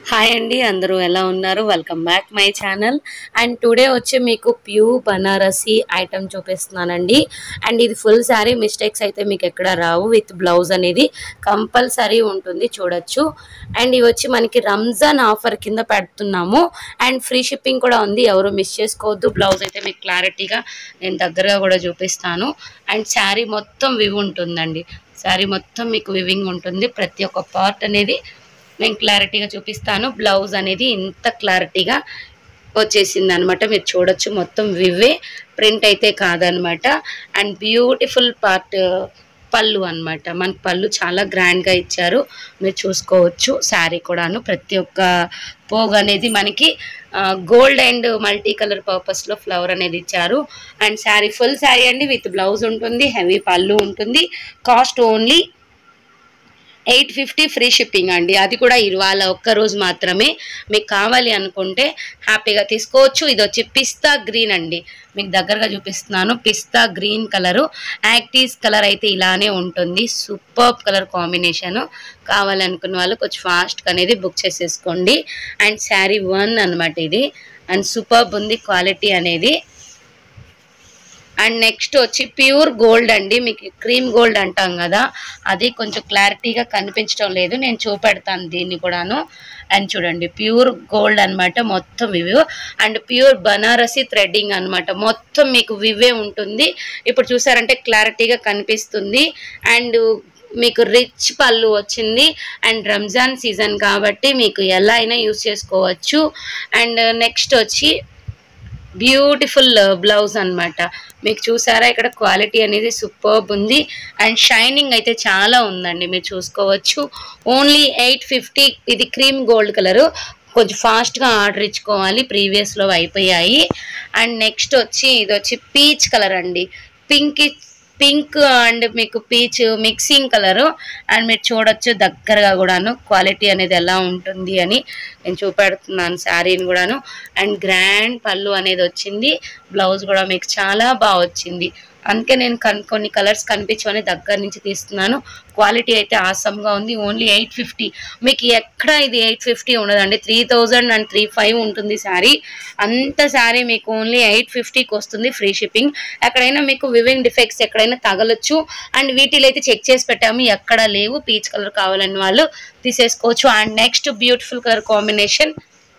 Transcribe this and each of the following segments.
hi అండి అందరూ ఎలా ఉన్నారు welcome back my channel and today వచ్చి మీకు ప్యూ బనారసి ఐటమ్ చూపిస్తున్నానండి అండ్ ఇది ఫుల్ శారీ మిస్టేక్స్ అయితే మీకు ఎక్కడ రావు విత్ బ్లౌజ్ అనేది కంపల్సరీ ఉంటుంది చూడొచ్చు అండ్ ఇవి వచ్చి మనకి రంజాన్ ఆఫర్ కింద పెడుతున్నాము అండ్ ఫ్రీ షిప్పింగ్ కూడా ఉంది ఎవరు మిస్ చేసుకోవద్దు బ్లౌజ్ అయితే మీకు క్లారిటీగా నేను దగ్గరగా కూడా చూపిస్తాను అండ్ శారీ మొత్తం వివ్ ఉంటుందండి శారీ మొత్తం మీకు వివింగ్ ఉంటుంది ప్రతి ఒక్క పార్ట్ అనేది నేను క్లారిటీగా చూపిస్తాను బ్లౌజ్ అనేది ఇంత క్లారిటీగా వచ్చేసింది అనమాట మీరు చూడొచ్చు మొత్తం వివే ప్రింట్ అయితే కాదనమాట అండ్ బ్యూటిఫుల్ పార్ట్ పళ్ళు అన్నమాట మనకి పళ్ళు చాలా గ్రాండ్గా ఇచ్చారు మీరు చూసుకోవచ్చు శారీ కూడాను ప్రతి ఒక్క పోగ్ అనేది మనకి గోల్డ్ అండ్ మల్టీ కలర్ పర్పస్లో ఫ్లవర్ అనేది ఇచ్చారు అండ్ శారీ ఫుల్ శారీ అండి విత్ బ్లౌజ్ ఉంటుంది హెవీ పళ్ళు ఉంటుంది cost only eight fifty free shipping అండి అది కూడా ఇవాళ ఒక్క రోజు మాత్రమే మీకు కావాలి అనుకుంటే హ్యాపీగా తీసుకోవచ్చు ఇది వచ్చి పిస్తా గ్రీన్ అండి మీకు దగ్గరగా చూపిస్తున్నాను పిస్తా గ్రీన్ కలరు యాక్టీస్ కలర్ అయితే ఇలానే ఉంటుంది సూపర్ కలర్ కాంబినేషన్ కావాలనుకున్న వాళ్ళు కొంచెం ఫాస్ట్గా అనేది బుక్ చేసేసుకోండి అండ్ శారీ వన్ అనమాట ఇది అండ్ సూపర్ ఉంది క్వాలిటీ అనేది అండ్ నెక్స్ట్ వచ్చి ప్యూర్ గోల్డ్ అండి మీకు క్రీమ్ గోల్డ్ అంటాం కదా అది కొంచెం క్లారిటీగా కనిపించడం లేదు నేను చూపెడతాను దీన్ని కూడాను అండ్ చూడండి ప్యూర్ గోల్డ్ అన్నమాట మొత్తం weave and pure Banarasi threading అన్నమాట మొత్తం మీకు వివే ఉంటుంది ఇప్పుడు చూసారంటే క్లారిటీగా కనిపిస్తుంది అండ్ మీకు రిచ్ పళ్ళు వచ్చింది అండ్ రంజాన్ సీజన్ కాబట్టి మీకు ఎలా అయినా యూస్ చేసుకోవచ్చు అండ్ నెక్స్ట్ వచ్చి బ్యూటిఫుల్ బ్లౌజ్ అన్నమాట మీకు చూసారా ఇక్కడ క్వాలిటీ అనేది సూపర్బ్ ఉంది అండ్ షైనింగ్ అయితే చాలా ఉందండి మీరు చూసుకోవచ్చు ఓన్లీ ఎయిట్ ఫిఫ్టీ ఇది క్రీమ్ గోల్డ్ కలరు కొంచెం ఫాస్ట్గా ఆర్డర్ ఇచ్చుకోవాలి ప్రీవియస్లో అయిపోయాయి అండ్ నెక్స్ట్ వచ్చి ఇది వచ్చి పీచ్ కలర్ అండి పింక్ పింక్ అండ్ మీకు పీచ్ మిక్సింగ్ కలరు అండ్ మీరు చూడొచ్చు దగ్గరగా కూడాను క్వాలిటీ అనేది ఎలా ఉంటుంది అని నేను చూపెడుతున్నాను శారీని కూడాను అండ్ గ్రాండ్ పళ్ళు అనేది వచ్చింది బ్లౌజ్ కూడా మీకు చాలా బాగా వచ్చింది అందుకే నేను కన్ కొన్ని కలర్స్ కనిపించమని దగ్గర నుంచి తీస్తున్నాను క్వాలిటీ అయితే ఆసమ్గా ఉంది ఓన్లీ ఎయిట్ ఫిఫ్టీ మీకు ఎక్కడ ఇది ఎయిట్ ఫిఫ్టీ ఉండదండి three thousand and three five ఉంటుంది శారీ అంత శారీ మీకు ఓన్లీ ఎయిట్ ఫిఫ్టీకి వస్తుంది ఫ్రీ షిప్పింగ్ ఎక్కడైనా మీకు వివింగ్ డిఫెక్ట్స్ ఎక్కడైనా తగలొచ్చు అండ్ వీటిలో అయితే చెక్ చేసి పెట్టాము ఎక్కడ లేవు పీచ్ కలర్ కావాలని వాళ్ళు తీసేసుకోవచ్చు and next beautiful colour combination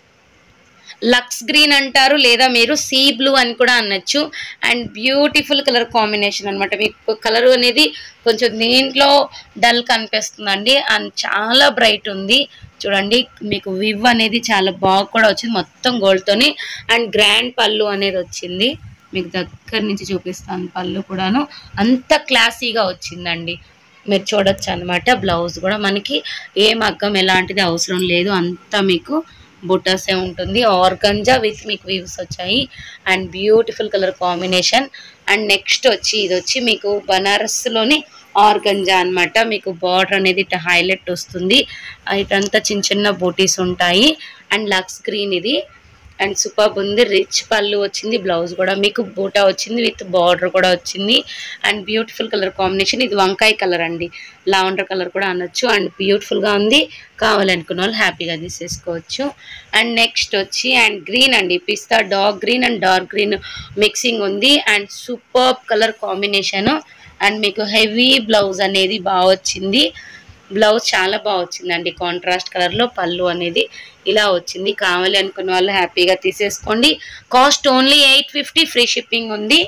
లక్స్ గ్రీన్ అంటారు లేదా మీరు సీ బ్లూ అని కూడా అనొచ్చు అండ్ బ్యూటిఫుల్ కలర్ కాంబినేషన్ అనమాట మీకు కలర్ అనేది కొంచెం దీంట్లో డల్ కనిపిస్తుందండి అండ్ చాలా బ్రైట్ ఉంది చూడండి మీకు వివ్ అనేది చాలా బాగా కూడా వచ్చింది మొత్తం గోల్డ్తోని అండ్ గ్రాండ్ పళ్ళు అనేది వచ్చింది మీకు దగ్గర నుంచి చూపిస్తాను పళ్ళు కూడాను అంత క్లాసీగా వచ్చిందండి మీరు చూడొచ్చు అనమాట బ్లౌజ్ కూడా మనకి ఏ మగ్గం ఎలాంటిది అవసరం లేదు అంతా మీకు బుటాసే ఉంటుంది ఆర్గంజా విత్ మీకు వీవ్స్ వచ్చాయి and beautiful colour combination and next వచ్చి ఇది వచ్చి మీకు బనారస్లోని ఆర్గంజా అనమాట మీకు బార్డర్ అనేది ఇట్లా హైలైట్ వస్తుంది ఇటంతా చిన్న చిన్న బూటీస్ ఉంటాయి అండ్ లక్స్ గ్రీన్ ఇది అండ్ సూపర్ ఉంది రిచ్ పళ్ళు వచ్చింది బ్లౌజ్ కూడా మీకు బూటా వచ్చింది విత్ బార్డర్ కూడా వచ్చింది అండ్ బ్యూటిఫుల్ కలర్ కాంబినేషన్ ఇది వంకాయ కలర్ అండి లావెండర్ కలర్ కూడా అనొచ్చు అండ్ బ్యూటిఫుల్గా ఉంది కావాలనుకున్న వాళ్ళు హ్యాపీగా తీసేసుకోవచ్చు అండ్ నెక్స్ట్ వచ్చి అండ్ గ్రీన్ అండి పిస్తా dark green and dark green mixing ఉంది and super colour combination and మీకు హెవీ బ్లౌజ్ అనేది బాగా వచ్చింది బ్లౌజ్ చాలా బాగా వచ్చిందండి కాంట్రాస్ట్ కలర్లో పళ్ళు అనేది ఇలా వచ్చింది కావాలి అనుకున్న వాళ్ళు హ్యాపీగా తీసేసుకోండి cost only eight fifty free shipping ఉంది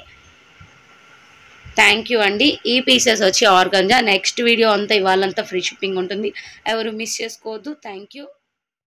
థ్యాంక్ యూ అండి ఈ పీసెస్ వచ్చి ఆర్గంజా నెక్స్ట్ వీడియో అంతా ఇవాళంతా ఫ్రీ షిప్పింగ్ ఉంటుంది ఎవరు మిస్ చేసుకోవద్దు థ్యాంక్ యూ